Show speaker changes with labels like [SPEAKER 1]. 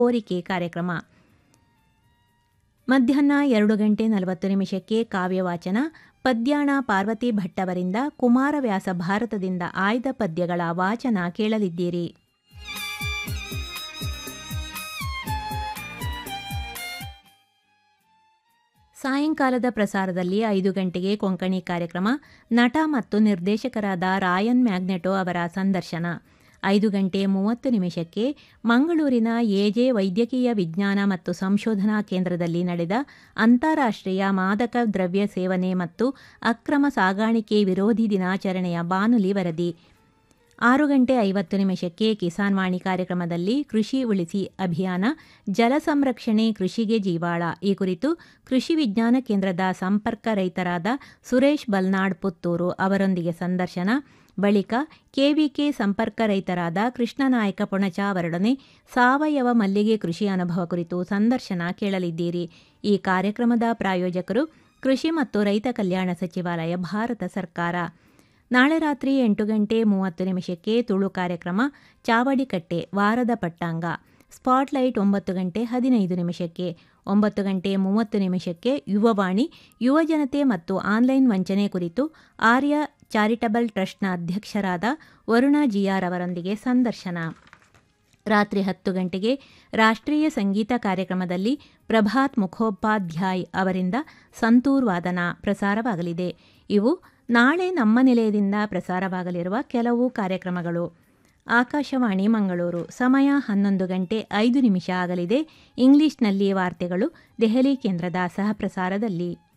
[SPEAKER 1] ಕೋರಿಕೆ ಕಾರ್ಯಕ್ರಮ ಮಧ್ಯಾಹ್ನ ಎರಡು ಗಂಟೆ ನಲವತ್ತು ನಿಮಿಷಕ್ಕೆ ಕಾವ್ಯವಾಚನ ಪದ್ಯಾಣ ಪಾರ್ವತಿ ಭಟ್ಟವರಿಂದ ಕುಮಾರವ್ಯಾಸ ಭಾರತದಿಂದ ಆಯ್ದ ಪದ್ಯಗಳ ವಾಚನ ಕೇಳಲಿದ್ದೀರಿ ಸಾಯಂಕಾಲದ ಪ್ರಸಾರದಲ್ಲಿ ಐದು ಗಂಟೆಗೆ ಕೊಂಕಣಿ ಕಾರ್ಯಕ್ರಮ ನಟ ಮತ್ತು ನಿರ್ದೇಶಕರಾದ ರಾಯನ್ ಮ್ಯಾಗ್ನೆಟೋ ಅವರ ಸಂದರ್ಶನ ಐದು ಗಂಟೆ ಮೂವತ್ತು ನಿಮಿಷಕ್ಕೆ ಮಂಗಳೂರಿನ ಎಜೆ ವೈದ್ಯಕೀಯ ವಿಜ್ಞಾನ ಮತ್ತು ಸಂಶೋಧನಾ ಕೇಂದ್ರದಲ್ಲಿ ನಡೆದ ಅಂತಾರಾಷ್ಟ್ರೀಯ ಮಾದಕ ದ್ರವ್ಯ ಸೇವನೆ ಮತ್ತು ಅಕ್ರಮ ಸಾಗಾಣಿಕೆ ವಿರೋಧಿ ದಿನಾಚರಣೆಯ ಬಾನುಲಿ ವರದಿ ಆರು ಗಂಟೆ ಐವತ್ತು ನಿಮಿಷಕ್ಕೆ ಕಿಸಾನ್ ವಾಣಿ ಕಾರ್ಯಕ್ರಮದಲ್ಲಿ ಕೃಷಿ ಉಳಿಸಿ ಅಭಿಯಾನ ಜಲ ಸಂರಕ್ಷಣೆ ಕೃಷಿಗೆ ಜೀವಾಳ ಈ ಕುರಿತು ಕೃಷಿ ವಿಜ್ಞಾನ ಕೇಂದ್ರದ ಸಂಪರ್ಕ ರೈತರಾದ ಸುರೇಶ್ ಬಲ್ನಾಡ್ ಪುತ್ತೂರು ಅವರೊಂದಿಗೆ ಸಂದರ್ಶನ ಬಳಿಕ ಕೆವಿಕೆ ಸಂಪರ್ಕ ರೈತರಾದ ಕೃಷ್ಣನಾಯಕ ಪೊಣಚ ಅವರೊಡನೆ ಸಾವಯವ ಮಲ್ಲಿಗೆ ಕೃಷಿ ಅನುಭವ ಕುರಿತು ಸಂದರ್ಶನ ಕೇಳಲಿದ್ದೀರಿ ಈ ಕಾರ್ಯಕ್ರಮದ ಪ್ರಾಯೋಜಕರು ಕೃಷಿ ಮತ್ತು ರೈತ ಕಲ್ಯಾಣ ಸಚಿವಾಲಯ ಭಾರತ ಸರ್ಕಾರ ನಾಳೆ ರಾತ್ರಿ ಎಂಟು ಗಂಟೆ ಮೂವತ್ತು ನಿಮಿಷಕ್ಕೆ ತುಳು ಕಾರ್ಯಕ್ರಮ ಚಾವಡಿಕಟ್ಟೆ ವಾರದ ಪಟ್ಟಾಂಗ ಸ್ಪಾಟ್ಲೈಟ್ ಒಂಬತ್ತು ಗಂಟೆ ಹದಿನೈದು ನಿಮಿಷಕ್ಕೆ ಒಂಬತ್ತು ಗಂಟೆ ಮೂವತ್ತು ನಿಮಿಷಕ್ಕೆ ಯುವವಾಣಿ ಯುವಜನತೆ ಮತ್ತು ಆನ್ಲೈನ್ ವಂಚನೆ ಕುರಿತು ಆರ್ಯ ಚಾರಿಟಬಲ್ ಟ್ರಸ್ಟ್ನ ಅಧ್ಯಕ್ಷರಾದ ವರುಣ ಜಿಯಾರ್ ಅವರೊಂದಿಗೆ ಸಂದರ್ಶನ ರಾತ್ರಿ ಹತ್ತು ಗಂಟೆಗೆ ರಾಷ್ಟ್ರೀಯ ಸಂಗೀತ ಕಾರ್ಯಕ್ರಮದಲ್ಲಿ ಪ್ರಭಾತ್ ಮುಖೋಪಾಧ್ಯಾಯ್ ಅವರಿಂದ ಸಂತೂರ್ ವಾದನ ಪ್ರಸಾರವಾಗಲಿದೆ ಇವು ನಾಳೆ ನಮ್ಮ ನಿಲಯದಿಂದ ಪ್ರಸಾರವಾಗಲಿರುವ ಕೆಲವು ಕಾರ್ಯಕ್ರಮಗಳು ಆಕಾಶವಾಣಿ ಮಂಗಳೂರು ಸಮಯ ಹನ್ನೊಂದು ಗಂಟೆ ಐದು ನಿಮಿಷ ಆಗಲಿದೆ ಇಂಗ್ಲಿಷ್ನಲ್ಲಿ ವಾರ್ತೆಗಳು ದೆಹಲಿ ಕೇಂದ್ರದ ಸಹಪ್ರಸಾರದಲ್ಲಿ